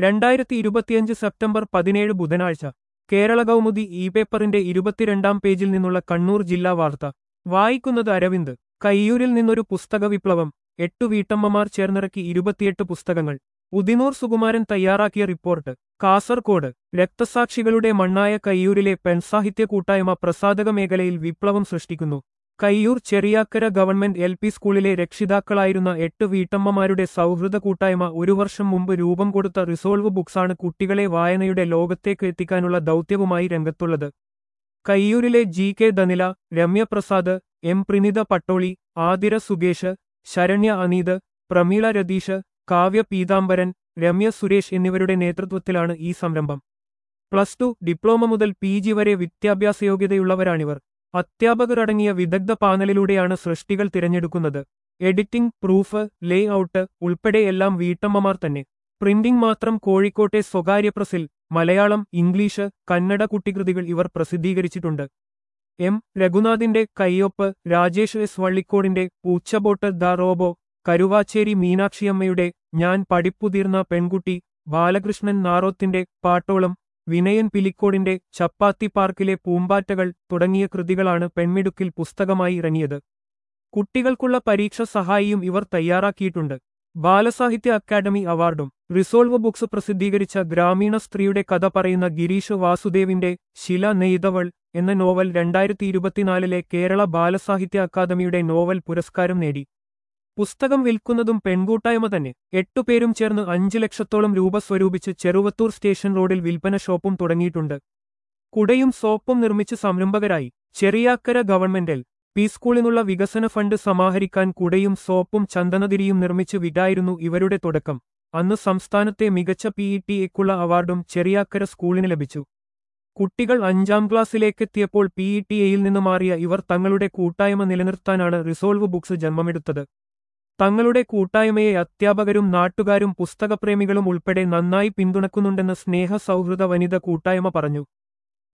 രണ്ടായിരത്തി ഇരുപത്തിയഞ്ച് സെപ്റ്റംബർ പതിനേഴ് ബുധനാഴ്ച കേരള കൗമുദി ഇ പേപ്പറിന്റെ ഇരുപത്തിരണ്ടാം പേജിൽ നിന്നുള്ള കണ്ണൂർ ജില്ലാ വാർത്ത വായിക്കുന്നത് അരവിന്ദ് കയ്യൂരിൽ നിന്നൊരു പുസ്തക വിപ്ലവം എട്ടു വീട്ടമ്മമാർ ചേർന്നിറക്കി ഇരുപത്തിയെട്ട് പുസ്തകങ്ങൾ ഉദിനൂർ സുകുമാരൻ തയ്യാറാക്കിയ റിപ്പോർട്ട് കാസർകോട് രക്തസാക്ഷികളുടെ മണ്ണായ കയ്യൂരിലെ പെൺസാഹിത്യ കൂട്ടായ്മ പ്രസാധക മേഖലയിൽ വിപ്ലവം സൃഷ്ടിക്കുന്നു Kayyur Cheriyakkara government L P സ്കൂളിലെ രക്ഷിതാക്കളായിരുന്ന എട്ട് വീട്ടമ്മമാരുടെ സൗഹൃദ കൂട്ടായ്മ ഒരു വർഷം മുമ്പ് രൂപം കൊടുത്ത റിസോൾവ് ബുക്സാണ് കുട്ടികളെ വായനയുടെ ലോകത്തേക്ക് എത്തിക്കാനുള്ള ദൗത്യവുമായി രംഗത്തുള്ളത് കയ്യൂരിലെ G K Dhanila Ramyaprasad M Prinitha Patoli Athira Sukesh Saranya Aneeth Prameela Ratheesh Kavya Peethambaran Ramya Suresh എന്നിവരുടെ നേതൃത്വത്തിലാണ് ഈ സംരംഭം പ്ലസ് ടു ഡിപ്ലോമ മുതൽ പി ജി വരെ വിദ്യാഭ്യാസ യോഗ്യതയുള്ളവരാണിവർ അധ്യാപകരടങ്ങിയ വിദഗ്ധ പാനലിലൂടെയാണ് സൃഷ്ടികൾ തിരഞ്ഞെടുക്കുന്നത് എഡിറ്റിംഗ് പ്രൂഫ് ലേ ഔട്ട് ഉൾപ്പെടെ എല്ലാം വീട്ടമ്മമാർ തന്നെ പ്രിന്റിംഗ് മാത്രം കോഴിക്കോട്ടെ സ്വകാര്യ പ്രസിൽ മലയാളം ഇംഗ്ലീഷ് കന്നഡ കുട്ടികൃതികൾ ഇവർ പ്രസിദ്ധീകരിച്ചിട്ടുണ്ട് എം രഘുനാഥിന്റെ കയ്യൊപ്പ് രാജേഷ് എസ് വള്ളിക്കോടിന്റെ പൂച്ചബോട്ട് ദ റോബോ കരുവാച്ചേരി മീനാക്ഷിയമ്മയുടെ ഞാൻ പഠിപ്പുതീർന്ന പെൺകുട്ടി ബാലകൃഷ്ണൻ നാറോത്തിന്റെ പാട്ടോളം വിനയൻ പിലിക്കോടിന്റെ ചപ്പാത്തി പാർക്കിലെ പൂമ്പാറ്റകൾ തുടങ്ങിയ കൃതികളാണ് പെൺമിടുക്കിൽ പുസ്തകമായി ഇറങ്ങിയത് കുട്ടികൾക്കുള്ള പരീക്ഷ സഹായിയും ഇവർ തയ്യാറാക്കിയിട്ടുണ്ട് ബാലസാഹിത്യ അക്കാദമി അവാർഡും റിസോൾവ് ബുക്സ് പ്രസിദ്ധീകരിച്ച ഗ്രാമീണ സ്ത്രീയുടെ കഥ പറയുന്ന ഗിരീഷ് വാസുദേവിന്റെ ശില നെയ്തവൾ എന്ന നോവൽ രണ്ടായിരത്തി ഇരുപത്തിനാലിലെ കേരള ബാലസാഹിത്യ അക്കാദമിയുടെ നോവൽ പുരസ്കാരം നേടി പുസ്തകം വിൽക്കുന്നതും പെൺകൂട്ടായ്മ തന്നെ എട്ടുപേരും ചേർന്ന് അഞ്ചു ലക്ഷത്തോളം രൂപ സ്വരൂപിച്ച് ചെറുവത്തൂർ സ്റ്റേഷൻ റോഡിൽ വിൽപ്പന ഷോപ്പും തുടങ്ങിയിട്ടുണ്ട് കുടയും സോപ്പും നിർമ്മിച്ച് സംരംഭകരായി ചെറിയാക്കര ഗവൺമെന്റിൽ പി സ്കൂളിനുള്ള വികസന ഫണ്ട് സമാഹരിക്കാൻ കുടയും സോപ്പും ചന്ദനതിരിയും നിർമ്മിച്ച് വിടായിരുന്നു ഇവരുടെ തുടക്കം അന്ന് സംസ്ഥാനത്തെ മികച്ച പി ഇ ടി എക്കുള്ള അവാർഡും ചെറിയാക്കര സ്കൂളിന് ലഭിച്ചു കുട്ടികൾ അഞ്ചാം ക്ലാസ്സിലേക്കെത്തിയപ്പോൾ പി ഇ ടി എയിൽ നിന്ന് മാറിയ ഇവർ തങ്ങളുടെ കൂട്ടായ്മ നിലനിർത്താനാണ് റിസോൾവ് ബുക്സ് ജന്മമെടുത്തത് തങ്ങളുടെ കൂട്ടായ്മയെ അധ്യാപകരും നാട്ടുകാരും പുസ്തകപ്രേമികളും ഉൾപ്പെടെ നന്നായി പിന്തുണക്കുന്നുണ്ടെന്ന് സ്നേഹ സൗഹൃദ വനിത കൂട്ടായ്മ പറഞ്ഞു